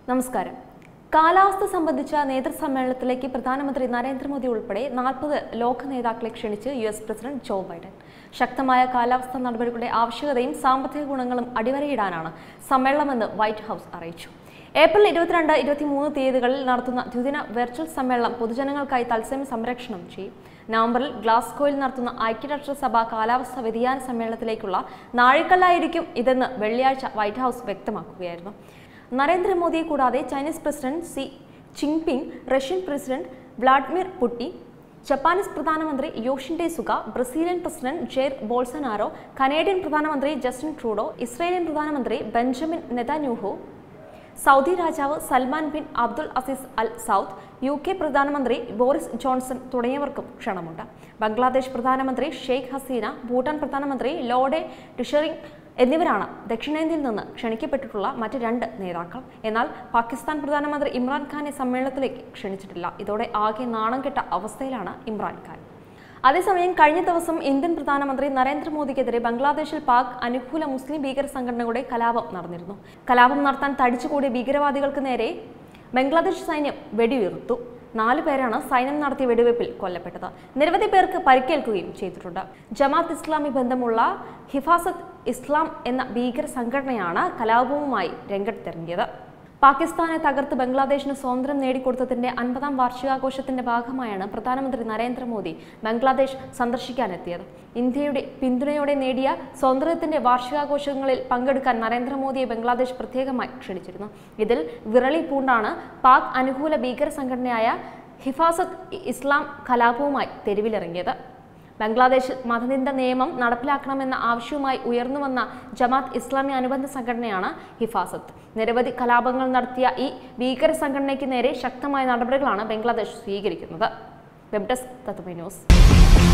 നമസ്കാരം കാലാവസ്ഥ സംബന്ധിച്ച നേതൃസമ്മേളനത്തിലേക്ക് പ്രധാനമന്ത്രി നരേന്ദ്രമോദി ഉൾപ്പെടെ നാൽപ്പത് ലോക നേതാക്കളെ ക്ഷണിച്ച് U S President Joe Biden ശക്തമായ കാലാവസ്ഥാ നടപടികളുടെ ആവശ്യകതയും സാമ്പത്തിക ഗുണങ്ങളും അടിവരയിടാനാണ് സമ്മേളനമെന്ന് വൈറ്റ് ഹൗസ് അറിയിച്ചു ഏപ്രിൽ ഇരുപത്തിരണ്ട് ഇരുപത്തിമൂന്ന് തീയതികളിൽ നടത്തുന്ന ദ്വിദിന വെർച്വൽ സമ്മേളനം പൊതുജനങ്ങൾക്കായി തത്സമയം സംരക്ഷണം ചെയ്യും നവംബറിൽ ഗ്ലാസ്ഗോയിൽ നടത്തുന്ന ഐക്യരാഷ്ട്രസഭ കാലാവസ്ഥാ വ്യതിയാന സമ്മേളനത്തിലേക്കുള്ള നാഴികല്ലായിരിക്കും ഇതെന്ന് വെള്ളിയാഴ്ച വൈറ്റ് ഹൗസ് വ്യക്തമാക്കുകയായിരുന്നു നരേന്ദ്രമോദിയെ കൂടാതെ Chinese President Xi Jinping Russian President Vladimir Putin Japanese പ്രധാനമന്ത്രി Yoshihide Suga Brazilian President Jair Bolsonaro Canadian പ്രധാനമന്ത്രി ജസ്റ്റിൻ ട്രൂഡോ ഇസ്രയേലിയൻ പ്രധാനമന്ത്രി ബെഞ്ചമിൻ നെതാന്യൂഹു സൗദി രാജാവ് Salman bin Abdul Aziz Al Saud U K പ്രധാനമന്ത്രി Boris Johnson തുടങ്ങിയവർക്കും ക്ഷണമുണ്ട് ബംഗ്ലാദേശ് പ്രധാനമന്ത്രി ഷെയ്ഖ് ഹസീന ഭൂട്ടാൻ പ്രധാനമന്ത്രി ലോഡെ ടുഷറിംഗ് എന്നിവരാണ് ദക്ഷിണേന്ത്യയിൽ നിന്ന് ക്ഷണിക്കപ്പെട്ടിട്ടുള്ള മറ്റ് രണ്ട് നേതാക്കൾ എന്നാൽ പാകിസ്ഥാൻ പ്രധാനമന്ത്രി ഇമ്രാൻഖാനെ സമ്മേളനത്തിലേക്ക് ക്ഷണിച്ചിട്ടില്ല ഇതോടെ ആകെ നാണം കെട്ട അവസ്ഥയിലാണ് ഇമ്രാൻഖാൻ അതേസമയം കഴിഞ്ഞ ദിവസം ഇന്ത്യൻ പ്രധാനമന്ത്രി നരേന്ദ്രമോദിക്കെതിരെ ബംഗ്ലാദേശിൽ പാക് അനുകൂല മുസ്ലിം ഭീകര സംഘടനകളുടെ കലാപം നടന്നിരുന്നു കലാപം നടത്താൻ തടിച്ചുകൂടിയ ഭീകരവാദികൾക്ക് നേരെ ബംഗ്ലാദേശ് സൈന്യം വെടിയുതിർത്തു നാലു പേരാണ് സൈന്യം നടത്തിയ വെടിവയ്പിൽ കൊല്ലപ്പെട്ടത് നിരവധി പേർക്ക് പരിക്കേൽക്കുകയും ചെയ്തിട്ടുണ്ട് ജമാത്ത് ഇസ്ലാമി ബന്ധമുള്ള ഹിഫാസത്ത് ഇസ്ലാം എന്ന ഭീകര സംഘടനയാണ് കലാപവുമായി രംഗത്തിറങ്ങിയത് പാകിസ്ഥാനെ തകർത്ത് ബംഗ്ലാദേശിന് സ്വാതന്ത്ര്യം നേടിക്കൊടുത്തതിന്റെ അൻപതാം വാർഷികാഘോഷത്തിന്റെ ഭാഗമായാണ് പ്രധാനമന്ത്രി നരേന്ദ്രമോദി ബംഗ്ലാദേശ് സന്ദർശിക്കാനെത്തിയത് ഇന്ത്യയുടെ പിന്തുണയോടെ നേടിയ സ്വാതന്ത്ര്യത്തിന്റെ വാർഷികാഘോഷങ്ങളിൽ പങ്കെടുക്കാൻ നരേന്ദ്രമോദിയെ ബംഗ്ലാദേശ് പ്രത്യേകമായി ക്ഷണിച്ചിരുന്നു ഇതിൽ വിറളി പൂണ്ടാണ് പാക് അനുകൂല ഭീകര സംഘടനയായ ഹിഫാസത്ത് ഇസ്ലാം കലാപവുമായി തെരുവിലിറങ്ങിയത് ബംഗ്ലാദേശിൽ മതനിന്ദ നിയമം നടപ്പിലാക്കണമെന്ന ആവശ്യവുമായി ഉയർന്നുവന്ന ജമാത്ത് ഇസ്ലാമി അനുബന്ധ സംഘടനയാണ് ഹിഫാസത്ത് നിരവധി കലാപങ്ങൾ നടത്തിയ ഈ ഭീകര സംഘടനയ്ക്ക് നേരെ ശക്തമായ നടപടികളാണ് ബംഗ്ലാദേശ് സ്വീകരിക്കുന്നത് വെബ് ഡെസ്ക് തത്വമൈ ന്യൂസ്